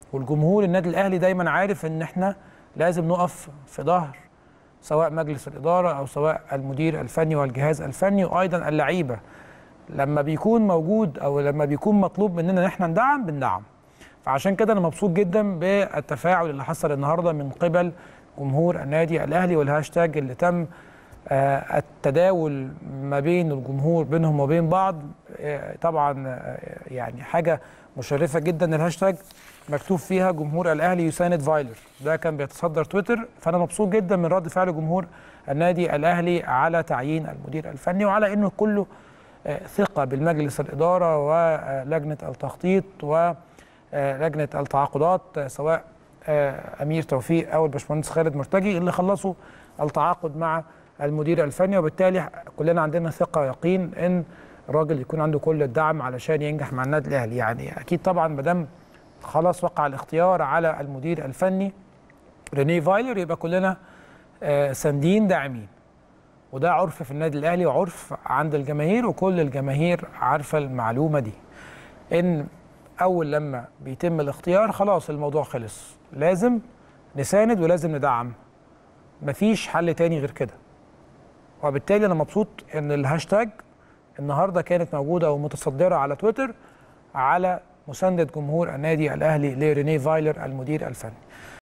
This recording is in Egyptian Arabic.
والجمهور النادي الاهلي دايما عارف ان احنا لازم نقف في ظهر سواء مجلس الاداره او سواء المدير الفني والجهاز الفني وايضا اللعيبه لما بيكون موجود او لما بيكون مطلوب مننا ان احنا ندعم بندعم فعشان كده انا مبسوط جدا بالتفاعل اللي حصل النهارده من قبل جمهور النادي الاهلي والهاشتاج اللي تم آه، التداول ما بين الجمهور بينهم وبين بعض آه، طبعا آه، يعني حاجه مشرفه جدا الهاشتاج مكتوب فيها جمهور الاهلي يساند فايلر ده كان بيتصدر تويتر فانا مبسوط جدا من رد فعل جمهور النادي الاهلي على تعيين المدير الفني وعلى انه كله آه، ثقه بالمجلس الاداره ولجنه التخطيط ولجنه التعاقدات آه، سواء آه، امير توفيق او الباشمهندس خالد مرتجي اللي خلصوا التعاقد مع المدير الفني وبالتالي كلنا عندنا ثقه ويقين ان الراجل يكون عنده كل الدعم علشان ينجح مع النادي الاهلي يعني اكيد طبعا ما دام خلاص وقع الاختيار على المدير الفني ريني فايلر يبقى كلنا آه، ساندين داعمين وده عرف في النادي الاهلي وعرف عند الجماهير وكل الجماهير عارفه المعلومه دي ان اول لما بيتم الاختيار خلاص الموضوع خلص لازم نساند ولازم ندعم مفيش حل تاني غير كده وبالتالي انا مبسوط ان الهاشتاج النهارده كانت موجوده ومتصدره على تويتر على مسانده جمهور النادي الاهلي لريني فايلر المدير الفني